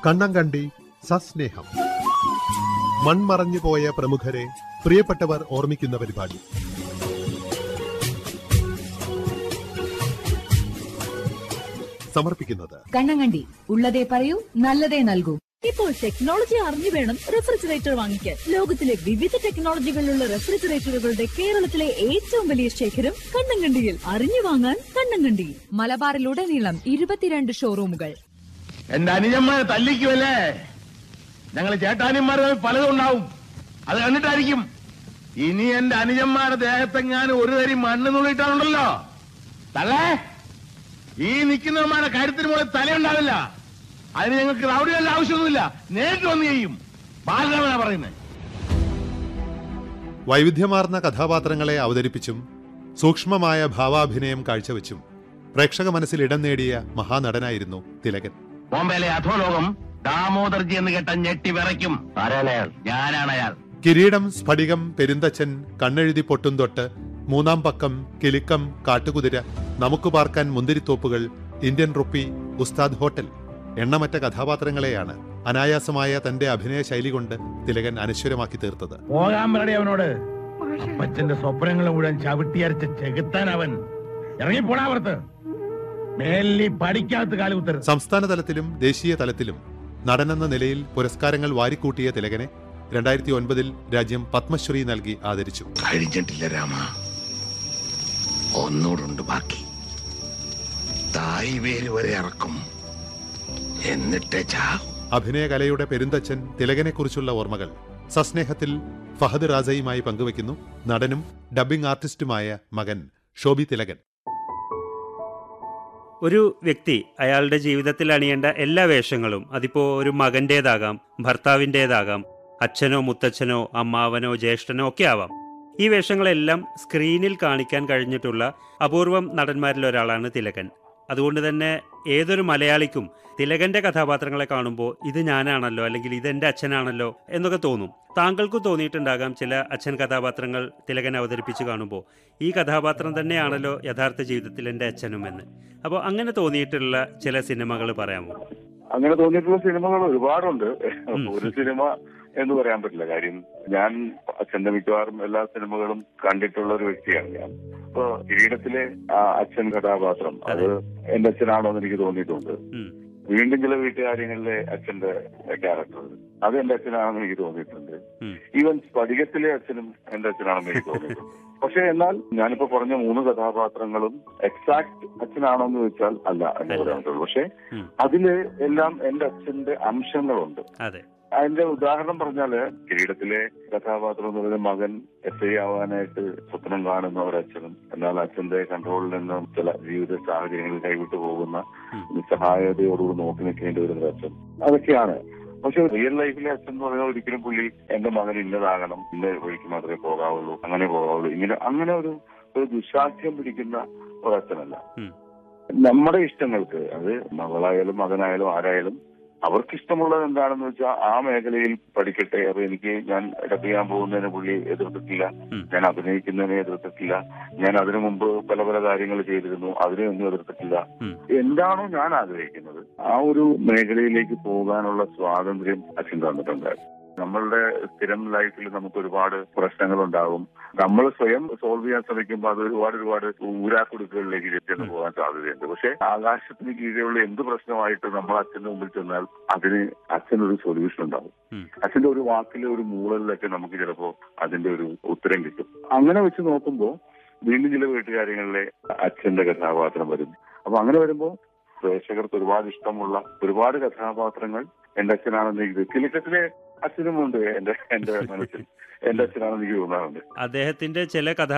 കണ്ണങ്കണ്ടി സസ്നേഹം മൺമറഞ്ഞു പോയ പ്രമുഖരെ പ്രിയപ്പെട്ടവർ ഓർമ്മിക്കുന്ന പരിപാടി സമർപ്പിക്കുന്നത് കണ്ണങ്കണ്ടി ഉള്ളതേ പറയൂ നല്ലതേ നൽകൂ ഇപ്പോൾ ടെക്നോളജി അറിഞ്ഞു വേണം റെഫ്രിജറേറ്റർ വാങ്ങിക്കാൻ ലോകത്തിലെ വിവിധ ടെക്നോളജികളിലുള്ള റെഫ്രിജറേറ്ററുകളുടെ കേരളത്തിലെ ഏറ്റവും വലിയ ശേഖരം കണ്ണങ്കണ്ടിയിൽ അറിഞ്ഞു വാങ്ങാൻ കണ്ണങ്കണ്ടി മലബാറിലുടനീളം ഇരുപത്തിരണ്ട് ഷോറൂമുകൾ എന്റെ അനുജന്മാരെ തല്ലിക്കുമല്ലേ ഞങ്ങൾ ചേട്ടാനിമാർ തമ്മിൽ പലതും ഉണ്ടാവും അത് കണ്ടിട്ടായിരിക്കും ഇനി എന്റെ അനുജന്മാരുടെ ദേഹത്തെങ്ങാനും ഒരു തരി മണ്ണ് നുള്ളിട്ടാണുണ്ടല്ലോ തള്ളേ ഈ നിൽക്കുന്നവന്മാരുടെ കാര്യത്തിന് മുകളിൽ തലയുണ്ടാവില്ല അതിന് ഞങ്ങൾക്ക് റൗഡികളുടെ ആവശ്യമൊന്നുമില്ല നേരിട്ട് വന്ന് ചെയ്യും ബാലരാമനാ പറയുന്നത് വൈവിധ്യമാർന്ന കഥാപാത്രങ്ങളെ അവതരിപ്പിച്ചും സൂക്ഷ്മമായ ഭാവാഭിനയം കാഴ്ചവെച്ചും പ്രേക്ഷക മനസ്സിൽ ഇടം നേടിയ മഹാനടനായിരുന്നു തിലകൻ ബോംബെയിലെ അധോലോകം ദാമോദർജി എന്ന് കേട്ട ഞെട്ടി വിറയ്ക്കും ആരാണയാൾ ഞാനാണ് അയാൾ കിരീടം സ്ഫടികം പെരുന്തച്ചൻ കണ്ണെഴുതി പൊട്ടും തൊട്ട് മൂന്നാം പക്കം Kilukkam Kattukuthira Namukku Parkkan Munthirithoppukal Indian rupee Ustad hotel എണ്ണമറ്റ കഥാപാത്രങ്ങളെയാണ് അനായാസമായ തന്റെ അഭിനയ ശൈലി കൊണ്ട് തിലകൻ അനശ്വരമാക്കി തീർത്തത് പോകാൻ പറയടി അവനോട് അപ്പച്ചന്റെ സ്വപ്നങ്ങൾ മുഴുവൻ ചവിട്ടിയരച്ച് ചെകുത്താൻ അവൻ ഇറങ്ങിപ്പോടാ പുറത്ത് മേലി പഠിക്കാത്ത കാലുകുത്തരുത് സംസ്ഥാന തലത്തിലും ദേശീയ തലത്തിലും നടനെന്ന നിലയിൽ പുരസ്കാരങ്ങൾ വാരിക്കൂട്ടിയ തിലകനെ രണ്ടായിരത്തി ഒൻപതിൽ രാജ്യം പത്മശ്രീ നൽകി ആദരിച്ചു കഴിഞ്ഞിട്ടില്ല രാമ ഒന്നൂടുണ്ട് ബാക്കി തായ് വേര് വരെ ഇറക്കും എന്നിട്ടേ ചാവും അഭിനയകലയുടെ പെരുന്തച്ചൻ തിലകനെക്കുറിച്ചുള്ള ഓർമ്മകൾ സസ്നേഹത്തിൽ ഫഹദ് റാസയുമായി പങ്കുവയ്ക്കുന്നു നടനും ഡബ്ബിംഗ് ആർട്ടിസ്റ്റുമായ മകൻ ഷോബി തിലകൻ ഒരു വ്യക്തി അയാളുടെ ജീവിതത്തിൽ അണിയേണ്ട എല്ലാ വേഷങ്ങളും അതിപ്പോൾ ഒരു മകൻ്റേതാകാം ഭർത്താവിൻ്റേതാകാം അച്ഛനോ മുത്തച്ഛനോ അമ്മാവനോ ജ്യേഷ്ഠനോ ഒക്കെ ആവാം ഈ വേഷങ്ങളെല്ലാം സ്ക്രീനിൽ കാണിക്കാൻ കഴിഞ്ഞിട്ടുള്ള അപൂർവം നടന്മാരിൽ ഒരാളാണ് തിലകൻ അതുകൊണ്ട് തന്നെ ഏതൊരു മലയാളിക്കും തിലകന്റെ കഥാപാത്രങ്ങളെ കാണുമ്പോൾ ഇത് ഞാനാണല്ലോ അല്ലെങ്കിൽ ഇത് എൻ്റെ അച്ഛനാണല്ലോ എന്നൊക്കെ തോന്നും താങ്കൾക്ക് തോന്നിയിട്ടുണ്ടാകാം ചില അച്ഛൻ കഥാപാത്രങ്ങൾ തിലകൻ അവതരിപ്പിച്ച് കാണുമ്പോൾ ഈ കഥാപാത്രം തന്നെയാണല്ലോ യഥാർത്ഥ ജീവിതത്തിൽ എൻ്റെ അച്ഛനും എന്ന് അപ്പോൾ അങ്ങനെ തോന്നിയിട്ടുള്ള ചില സിനിമകൾ പറയാമോ അങ്ങനെ തോന്നിയിട്ടുള്ള സിനിമകൾ ഒരുപാടുണ്ട് ഉം. ഒരു സിനിമ എന്ന് പറയാൻ പറ്റില്ല കാര്യം ഞാൻ അച്ഛന്റെ മിക്കവാറും എല്ലാ സിനിമകളും കണ്ടിട്ടുള്ള ഒരു വ്യക്തിയാണ് ഞാൻ ഇപ്പൊ കിരീടത്തിലെ ആ അച്ഛൻ കഥാപാത്രം അത് എന്റെ അച്ഛനാണോ എന്ന് എനിക്ക് തോന്നിയിട്ടുണ്ട് ഉം. വീണ്ടും ചില വീട്ടുകാര്യങ്ങളിലെ അച്ഛന്റെ ക്യാരക്ടർ അത് എന്റെ അച്ഛനാണെന്ന് എനിക്ക് തോന്നിയിട്ടുണ്ട് ഉം. ഈവൻ സ്ഫടികത്തിലെ അച്ഛനും എന്റെ അച്ഛനാണെന്ന് എനിക്ക് തോന്നിയിട്ടുണ്ട് പക്ഷെ എന്നാൽ ഞാനിപ്പോ പറഞ്ഞ മൂന്ന് കഥാപാത്രങ്ങളും എക്സാക്ട് അച്ഛനാണോ എന്ന് ചോദിച്ചാൽ അല്ല എന്ന് പറയാൻ പറ്റുള്ളൂ പക്ഷെ ഉം. അതില് എല്ലാം എന്റെ അച്ഛന്റെ അംശങ്ങളുണ്ട് അതെ അതിന്റെ ഉദാഹരണം പറഞ്ഞാല് കിരീടത്തിലെ കഥാപാത്രം എന്ന് പറയുന്ന മകൻ എസ് ഐ ആവാനായിട്ട് സ്വപ്നം കാണുന്ന ഒരച്ഛനും എന്നാൽ അച്ഛന്റെ കൺട്രോളിൽ നിന്ന് ചില ജീവിത സാഹചര്യങ്ങളിൽ കൈവിട്ടു പോകുന്ന ഉം. നിസ്സഹായതയോടുകൂടി നോക്കി നിൽക്കേണ്ടി വരുന്ന ഒരു അച്ഛൻ അതൊക്കെയാണ് പക്ഷെ റിയൽ ലൈഫിലെ അച്ഛൻ എന്ന് പറഞ്ഞാൽ ഒരിക്കലും പുള്ളി എന്റെ മകൻ ഇന്നതാകണം ഇന്ന വഴിക്ക് മാത്രമേ പോകാവുള്ളൂ അങ്ങനെ പോകാവുള്ളൂ ഇങ്ങനെ അങ്ങനെ ഒരു ഒരു ദുശാഠ്യം പിടിക്കുന്ന ഒരച്ഛനല്ല ഉം. നമ്മുടെ ഇഷ്ടങ്ങൾക്ക് അത് മകളായാലും മകനായാലും ആരായാലും അവർക്ക് ഇഷ്ടമുള്ളത് എന്താണെന്ന് വെച്ചാൽ ആ മേഖലയിൽ പഠിക്കട്ടെ അപ്പൊ എനിക്ക് ഞാൻ ഡബ് ചെയ്യാൻ പോകുന്നതിന് പുള്ളി എതിർത്തിട്ടില്ല ഉം. ഞാൻ അഭിനയിക്കുന്നതിനെ എതിർത്തിട്ടില്ല ഞാൻ അതിനു മുമ്പ് പല പല കാര്യങ്ങൾ ചെയ്തിരുന്നു അതിനെ ഒന്നും എതിർത്തിട്ടില്ല ഉം. എന്താണോ ഞാൻ ആഗ്രഹിക്കുന്നത് ആ ഒരു മേഖലയിലേക്ക് പോകാനുള്ള സ്വാതന്ത്ര്യം അച്ഛൻ തന്നിട്ടുണ്ടായിരുന്നു നമ്മളുടെ സ്ഥിരം ലൈഫിൽ നമുക്ക് ഒരുപാട് പ്രശ്നങ്ങളുണ്ടാകും നമ്മൾ സ്വയം സോൾവ് ചെയ്യാൻ ശ്രമിക്കുമ്പോൾ അത് ഒരുപാട് ഒരുപാട് ഊരാക്കുടുക്കുകളിലേക്ക് ചെന്ന് പോകാൻ സാധ്യതയുണ്ട് പക്ഷെ ആകാശത്തിന് കീഴെയുള്ള എന്ത് പ്രശ്നമായിട്ട് നമ്മൾ അച്ഛന്റെ മുമ്പിൽ ചെന്നാൽ അതിന് അച്ഛനൊരു സൊല്യൂഷൻ ഉണ്ടാവും ഉം. അച്ഛന്റെ ഒരു വാക്കിലെ ഒരു മൂളലിലൊക്കെ നമുക്ക് ചിലപ്പോ അതിന്റെ ഒരു ഉത്തരം കിട്ടും അങ്ങനെ വെച്ച് നോക്കുമ്പോൾ വീണ്ടും ചില വീട്ടുകാര്യങ്ങളിലെ അച്ഛന്റെ കഥാപാത്രം വരും അപ്പൊ അങ്ങനെ വരുമ്പോ പ്രേക്ഷകർക്ക് ഒരുപാട് ഇഷ്ടമുള്ള ഒരുപാട് കഥാപാത്രങ്ങൾ എന്റെ അച്ഛനാണെന്ന് എനിക്ക് കിലുക്കത്തിലെ അച്ഛനുമുണ്ട് എന്റെ എന്റെ മനസ്സിൽ എന്റെ അച്ഛനാണെന്ന് എനിക്ക് തോന്നാറുണ്ട് അദ്ദേഹത്തിന്റെ ചില കഥാ